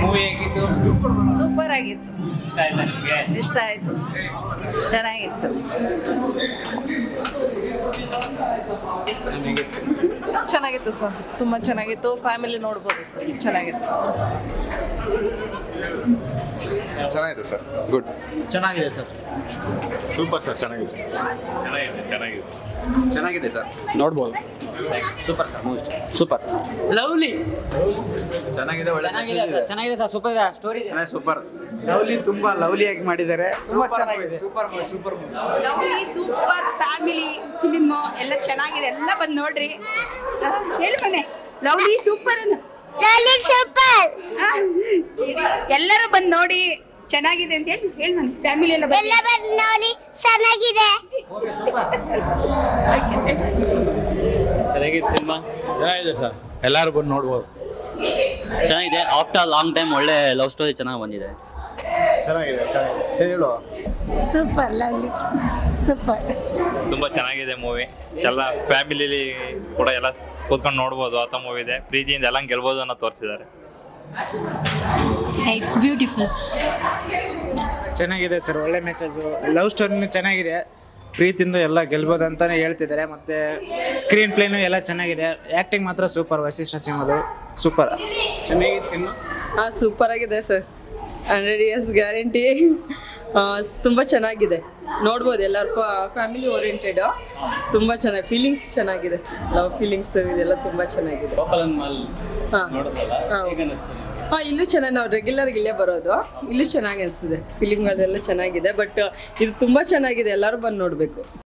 Movie ಹೇಗಿತ್ತು super ಆಗಿತ್ತು ಇಷ್ಟ ಆಯ್ತಾ ನಿಮಗೆ ಇಷ್ಟ ಆಯಿತು ಚೆನ್ನಾಗಿತ್ತು ಚೆನ್ನಾಗಿತ್ತು ಸರ್ ತುಂಬ ಚೆನ್ನಾಗಿತ್ತು ಫ್ಯಾಮಿಲಿ ನೋಡ್ಬೋದು ಸರ್ ಚೆನ್ನಾಗಿತ್ತು ಚೆನ್ನಾಗಿದೆ ಸರ್ ಗುಡ್ ಚೆನ್ನಾಗಿದೆ ಸರ್ ಸೂಪರ್ ಸರ್ ಚೆನ್ನಾಗಿದೆ ಚೆನ್ನಾಗಿದೆ ಚೆನ್ನಾಗಿದೆ ಚೆನ್ನಾಗಿದೆ ಸರ್ ನೋಡ್ಬೋದು super sir movie super lovely ಚೆನ್ನಾಗಿದೆ ಒಳ್ಳೆ ಚೆನ್ನಾಗಿದೆ ಸರ್ ಚೆನ್ನಾಗಿದೆ ಸರ್ ಸೂಪರ್ ಇದೆ ಸ್ಟೋರಿ ಚೆನ್ನಾಗಿ ಸೂಪರ್ ಲವ್ಲಿ ತುಂಬಾ ಲವ್ಲಿಯಾಗಿ ಮಾಡಿದ್ದಾರೆ ತುಂಬಾ ಚೆನ್ನಾಗಿದೆ super super lovely super family film ಎಲ್ಲ ಚೆನ್ನಾಗಿದೆ ಎಲ್ಲ ಬಂದು ನೋಡ್ರಿ ಆ, ಹೇಳು ಮನೆ ಲವ್ಲಿ ಸೂಪರ್ ಸೂಪರ್ ಎಲ್ಲರೂ ಬಂದು ನೋಡಿ ಚೆನ್ನಾಗಿದೆ ಅಂತ ಹೇಳಿ ಹೇಳಿ ಮನೆ ಫ್ಯಾಮಿಲಿ ಎಲ್ಲ ಎಲ್ಲ ಬಂದು ನೋಡಿ ಚೆನ್ನಾಗಿದೆ ಚೆನ್ನಾಗಿತ್ತು ಸಿನಿಮಾ ಚೆನ್ನಾಗಿದೆ ಸರ್ ಎಲ್ಲರೂ ಬಂದು ನೋಡ್ಬೋದು ಚೆನ್ನಾಗಿದೆ ಆಫ್ಟರ್ ಲಾಂಗ್ ಟೈಮ್ ಒಳ್ಳೆ ಲವ್ ಸ್ಟೋರಿ ಚೆನ್ನಾಗಿ ಬಂದಿದೆ ಚೆನ್ನಾಗಿದೆ ಸರಿ ಹೇಳು ಸೂಪರ್ ಲವ್ಲಿ ಸೂಪರ್ ತುಂಬ ಚೆನ್ನಾಗಿದೆ ಮೂವಿ ಎಲ್ಲ ಫ್ಯಾಮಿಲಿಲಿ ಕೂಡ ಎಲ್ಲ ಕೂತ್ಕೊಂಡು ನೋಡ್ಬೋದು ಆತ ಮೂವಿ ಇದೆ ಪ್ರೀತಿಯಿಂದ ಎಲ್ಲ ಗೆಲ್ಬೋದು ಅನ್ನೋ ತೋರಿಸಿದ್ದಾರೆ ಇಟ್ಸ್ ಬ್ಯೂಟಿಫುಲ್ ಚೆನ್ನಾಗಿದೆ ಸರ್ ಒಳ್ಳೆ ಮೆಸೇಜು ಲವ್ ಸ್ಟೋರಿನೂ ಚೆನ್ನಾಗಿದೆ ಪ್ರೀತಿಯಿಂದ ಎಲ್ಲ ಗೆಲ್ಬೋದು ಅಂತಾನೆ ಹೇಳ್ತಿದ್ದಾರೆ ಮತ್ತೆ ಸ್ಕ್ರೀನ್ ಪ್ಲೇನು ಎಲ್ಲ ಚೆನ್ನಾಗಿದೆ ಆ್ಯಕ್ಟಿಂಗ್ ಮಾತ್ರ ಸೂಪರ್ ವಶಿಷ್ಠ ಸಿಂಹದು ಸೂಪರ್ ಚೆನ್ನಾಗಿತ್ತು ಸಿನಿಮಾ ಹಾಂ ಸೂಪರ್ ಆಗಿದೆ ಸರ್ ಹಂಡ್ರೆಡ್ ಇಯರ್ಸ್ ಗ್ಯಾರಂಟಿ ತುಂಬ ಚೆನ್ನಾಗಿದೆ ನೋಡ್ಬೋದು ಎಲ್ಲರೂ ಫ್ಯಾಮಿಲಿ ಓರಿಯೆಂಟೆಡ್ ತುಂಬ ಚೆನ್ನಾಗಿ ಫೀಲಿಂಗ್ಸ್ ಚೆನ್ನಾಗಿದೆ ಲವ್ ಫೀಲಿಂಗ್ಸ್ ಇದೆಲ್ಲ ತುಂಬ ಚೆನ್ನಾಗಿದೆ ಗೋಪಾಲನ್ ಮಾಲ್ ಹಾಂ ನೋಡಿದ್ರಲ್ಲ ಹಾಂ. ಹೇಗೆ ಅನಿಸ್ತು ಹಾಂ ಇಲ್ಲೂ ಚೆನ್ನಾಗಿ ನಾವು ರೆಗ್ಯುಲರ್ ಇಲ್ಲೇ ಬರೋದು ಇಲ್ಲೂ ಚೆನ್ನಾಗಿ ಅನಿಸ್ತಿದೆ ಫಿಲಿಮ್ಗಳೆಲ್ಲ ಚೆನ್ನಾಗಿದೆ ಬಟ್ ಇದು ತುಂಬ ಚೆನ್ನಾಗಿದೆ ಎಲ್ಲರೂ ಬಂದು ನೋಡಬೇಕು